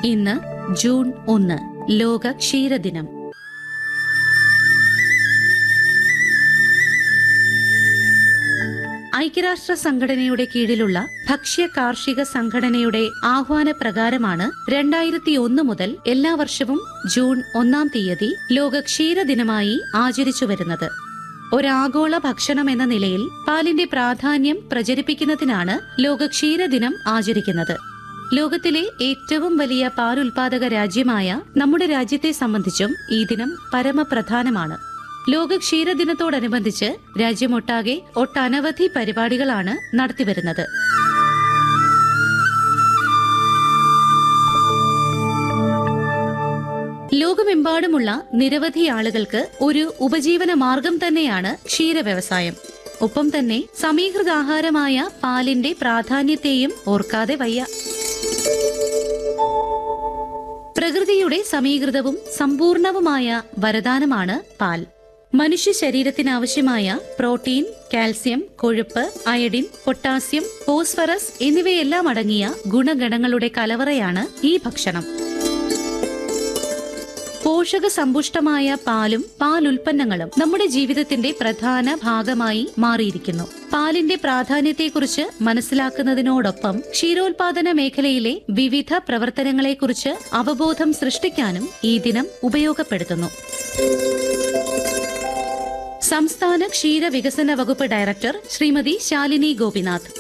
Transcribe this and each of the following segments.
ഇന്ന് ജൂൺ ഒന്ന് ലോക ക്ഷീരദിനം ഐക്യരാഷ്ട്ര സംഘടനയുടെ കീഴിലുള്ള ഭക്ഷ്യ കാർഷിക സംഘടനയുടെ ആഹ്വാന പ്രകാരമാണ് രണ്ടായിരത്തി ഒന്ന് മുതൽ എല്ലാ വർഷവും ജൂൺ ഒന്നാം തീയതി ലോക ക്ഷീരദിനമായി ആചരിച്ചു വരുന്നത് ഒരാഗോള ഭക്ഷണം എന്ന നിലയിൽ പാലിന്റെ പ്രാധാന്യം പ്രചരിപ്പിക്കുന്നതിനാണ് ലോക ക്ഷീരദിനം ആചരിക്കുന്നത് ലോകത്തിലെ ഏറ്റവും വലിയ പാൽ ഉൽപാദക രാജ്യമായ നമ്മുടെ രാജ്യത്തെ സംബന്ധിച്ചും ഈ ദിനം പരമപ്രധാനമാണ് ലോക ക്ഷീരദിനത്തോടനുബന്ധിച്ച് രാജ്യമൊട്ടാകെ ഒട്ടനവധി പരിപാടികളാണ് നടത്തിവരുന്നത് ലോകമെമ്പാടുമുള്ള നിരവധി ആളുകൾക്ക് ഒരു ഉപജീവന മാർഗം തന്നെയാണ് ക്ഷീര വ്യവസായം ഒപ്പം തന്നെ സമീകൃതാഹാരമായ പാലിന്റെ പ്രാധാന്യത്തെയും ഓർക്കാതെ വയ്യ പ്രകൃതിയുടെ സമീകൃതവും സമ്പൂർണവുമായ വരദാനമാണ് പാൽ മനുഷ്യ ശരീരത്തിനാവശ്യമായ പ്രോട്ടീൻ കാൽസ്യം കൊഴുപ്പ് അയഡിൻ പൊട്ടാസ്യം ഫോസ്ഫറസ് എന്നിവയെല്ലാം അടങ്ങിയ ഗുണഗണങ്ങളുടെ കലവറയാണ് ഈ ഭക്ഷണം പോഷക സമ്പുഷ്ടമായ പാലും പാലുൽപ്പന്നങ്ങളും നമ്മുടെ ജീവിതത്തിന്റെ പ്രധാന ഭാഗമായി മാറിയിരിക്കുന്നു പാലിന്റെ പ്രാധാന്യത്തെക്കുറിച്ച് മനസ്സിലാക്കുന്നതിനോടൊപ്പം ക്ഷീരോത്പാദന മേഖലയിലെ വിവിധ പ്രവർത്തനങ്ങളെക്കുറിച്ച് അവബോധം സൃഷ്ടിക്കാനും ഈ ദിനം ഉപയോഗപ്പെടുത്തുന്നു സംസ്ഥാന ക്ഷീര വികസന വകുപ്പ് ഡയറക്ടർ ശ്രീമതി ശാലിനി ഗോപിനാഥ്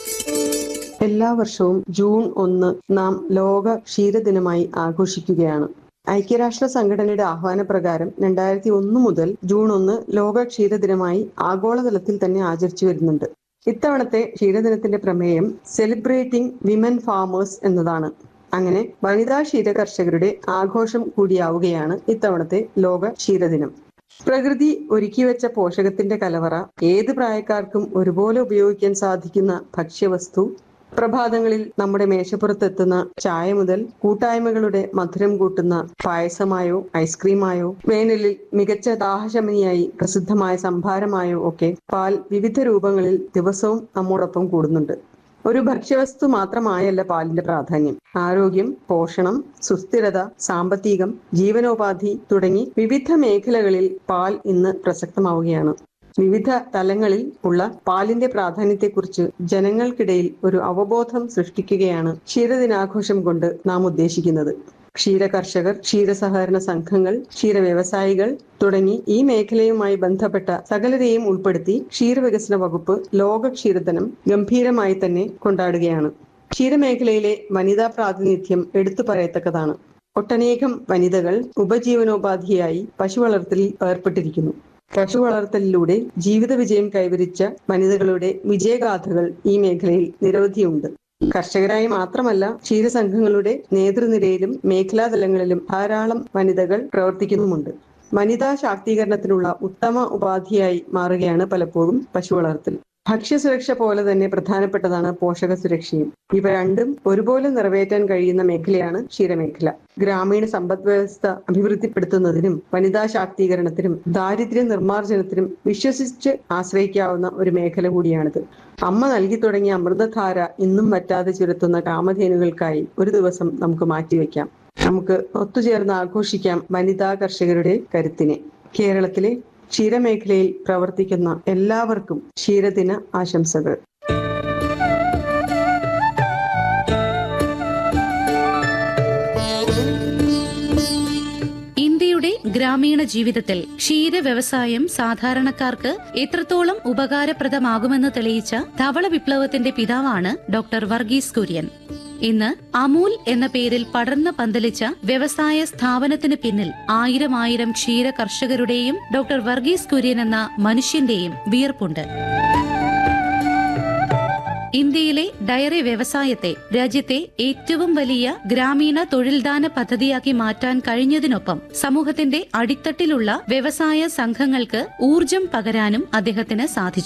എല്ലാ വർഷവും ജൂൺ ഒന്ന് നാം ലോക ക്ഷീരദിനമായി ആഘോഷിക്കുകയാണ് ഐക്യരാഷ്ട്ര സംഘടനയുടെ ആഹ്വാനപ്രകാരം രണ്ടായിരത്തി ഒന്ന് മുതൽ ജൂൺ ഒന്ന് ലോക ക്ഷീരദിനമായി ആഗോളതലത്തിൽ തന്നെ ആചരിച്ചു വരുന്നുണ്ട് ഇത്തവണത്തെ ക്ഷീരദിനത്തിന്റെ പ്രമേയം സെലിബ്രേറ്റിംഗ് വിമൻ ഫാമേഴ്സ് എന്നതാണ് അങ്ങനെ വനിതാ ക്ഷീര കർഷകരുടെ ആഘോഷം കൂടിയാവുകയാണ് ഇത്തവണത്തെ ലോക ക്ഷീരദിനം പ്രകൃതി ഒരുക്കിവെച്ച പോഷകത്തിന്റെ കലവറ ഏത് പ്രായക്കാർക്കും ഒരുപോലെ ഉപയോഗിക്കാൻ സാധിക്കുന്ന ഭക്ഷ്യവസ്തു പ്രഭാതങ്ങളിൽ നമ്മുടെ മേശപ്പുറത്തെത്തുന്ന ചായ മുതൽ കൂട്ടായ്മകളുടെ മധുരം കൂട്ടുന്ന പായസമായോ ഐസ്ക്രീമായോ വേനലിൽ മികച്ച ദാഹശമനിയായി പ്രസിദ്ധമായ സംഭാരമായോ ഒക്കെ പാൽ വിവിധ രൂപങ്ങളിൽ ദിവസവും നമ്മോടൊപ്പം കൂടുന്നുണ്ട് ഒരു ഭക്ഷ്യവസ്തു മാത്രമായല്ല പാലിന്റെ പ്രാധാന്യം ആരോഗ്യം പോഷണം സുസ്ഥിരത സാമ്പത്തികം ജീവനോപാധി തുടങ്ങി വിവിധ മേഖലകളിൽ പാൽ ഇന്ന് പ്രസക്തമാവുകയാണ് വിവിധ തലങ്ങളിൽ ഉള്ള പാലിന്റെ പ്രാധാന്യത്തെക്കുറിച്ച് ജനങ്ങൾക്കിടയിൽ ഒരു അവബോധം സൃഷ്ടിക്കുകയാണ് ക്ഷീരദിനാഘോഷം കൊണ്ട് നാം ഉദ്ദേശിക്കുന്നത് ക്ഷീര കർഷകർ ക്ഷീരസഹകരണ സംഘങ്ങൾ ക്ഷീര വ്യവസായികൾ തുടങ്ങി ഈ മേഖലയുമായി ബന്ധപ്പെട്ട സകലരെയും ഉൾപ്പെടുത്തി ക്ഷീരവികസന വകുപ്പ് ലോക ക്ഷീരദിനം ഗംഭീരമായി തന്നെ കൊണ്ടാടുകയാണ് ക്ഷീരമേഖലയിലെ വനിതാ പ്രാതിനിധ്യം എടുത്തു പറയത്തക്കതാണ് ഒട്ടനേകം വനിതകൾ ഉപജീവനോപാധിയായി പശു വളർത്തലിൽ ഏർപ്പെട്ടിരിക്കുന്നു പശു വളർത്തലിലൂടെ ജീവിത വിജയം കൈവരിച്ച വനിതകളുടെ വിജയഗാഥകൾ ഈ മേഖലയിൽ നിരവധിയുണ്ട് കർഷകരായി മാത്രമല്ല ക്ഷീരസംഘങ്ങളുടെ നേതൃനിരയിലും മേഖലാതലങ്ങളിലും ധാരാളം വനിതകൾ പ്രവർത്തിക്കുന്നുമുണ്ട് വനിതാ ശാക്തീകരണത്തിനുള്ള ഉത്തമ ഉപാധിയായി മാറുകയാണ് പലപ്പോഴും പശു വളർത്തൽ ഭക്ഷ്യസുരക്ഷ പോലെ തന്നെ പ്രധാനപ്പെട്ടതാണ് പോഷക സുരക്ഷയും ഇവ രണ്ടും ഒരുപോലെ നിറവേറ്റാൻ കഴിയുന്ന മേഖലയാണ് ക്ഷീരമേഖല ഗ്രാമീണ സമ്പദ് വ്യവസ്ഥ അഭിവൃദ്ധിപ്പെടുത്തുന്നതിനും വനിതാ ശാക്തീകരണത്തിനും ദാരിദ്ര്യ നിർമ്മാർജ്ജനത്തിനും വിശ്വസിച്ച് ആശ്രയിക്കാവുന്ന ഒരു മേഖല കൂടിയാണിത് അമ്മ നൽകി തുടങ്ങിയ അമൃതധാര ഇന്നും വറ്റാതെ ചുരത്തുന്ന കാമധേനുകൾക്കായി ഒരു ദിവസം നമുക്ക് മാറ്റിവെക്കാം നമുക്ക് ഒത്തുചേർന്ന് ആഘോഷിക്കാം വനിതാ കർഷകരുടെ കരുത്തിനെ കേരളത്തിലെ ക്ഷീരമേഖലയിൽ പ്രവർത്തിക്കുന്ന എല്ലാവർക്കും ക്ഷീരദിന ആശംസകൾ ഇന്ത്യയുടെ ഗ്രാമീണ ജീവിതത്തിൽ ക്ഷീര വ്യവസായം സാധാരണക്കാർക്ക് എത്രത്തോളം ഉപകാരപ്രദമാകുമെന്ന് തെളിയിച്ച ധവള വിപ്ലവത്തിന്റെ പിതാവാണ് ഡോക്ടർ വർഗീസ് കുര്യൻ ഇന്ന് അമൂൽ എന്ന പേരിൽ പടർന്ന് പന്തലിച്ച വ്യവസായ സ്ഥാപനത്തിന് പിന്നിൽ ആയിരം ആയിരം ക്ഷീര കർഷകരുടെയും ഡോക്ടർ വർഗീസ് കുര്യൻ എന്ന മനുഷ്യന്റെയും വിയർപ്പുണ്ട് ഇന്ത്യയിലെ ഡയറി വ്യവസായത്തെ രാജ്യത്തെ ഏറ്റവും വലിയ ഗ്രാമീണ തൊഴിൽദാന പദ്ധതിയാക്കി മാറ്റാൻ കഴിഞ്ഞതിനൊപ്പം സമൂഹത്തിന്റെ അടിത്തട്ടിലുള്ള വ്യവസായ സംഘങ്ങൾക്ക് ഊർജം പകരാനും അദ്ദേഹത്തിന് സാധിച്ചു